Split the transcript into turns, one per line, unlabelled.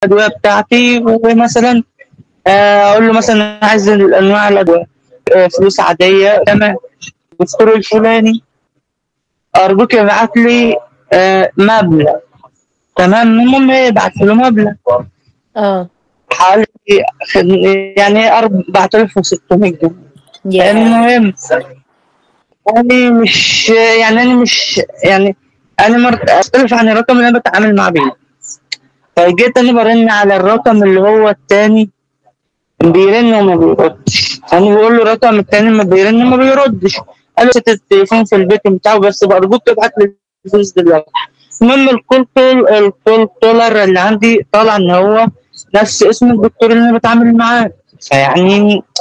الادويه بتاعتي ومثلا آه، اقول له مثلا عايز انواع الادويه آه، فلوس عاديه تمام الدكتور الفلاني ارجوك يبعت لي آه، مبلغ تمام المهم يبعت له مبلغ
اه
حوالي خد- يعني 4600 جنيه
يا
المهم يعني مش يعني انا مش يعني انا مرت اختلف عن الرقم اللي انا بتعامل معاه بيه فجيت انا برن على الرقم اللي هو التاني بيرن وما بيردش انا بقول له الرقم التاني ما بيرن وما بيردش قال له التليفون في البيت بتاعه بس برجوك تبعت لي الفلوس دلوقتي المهم الكول كول الكول كولر اللي عندي طالع ان هو نفس اسم الدكتور اللي انا بتعامل معاه فيعني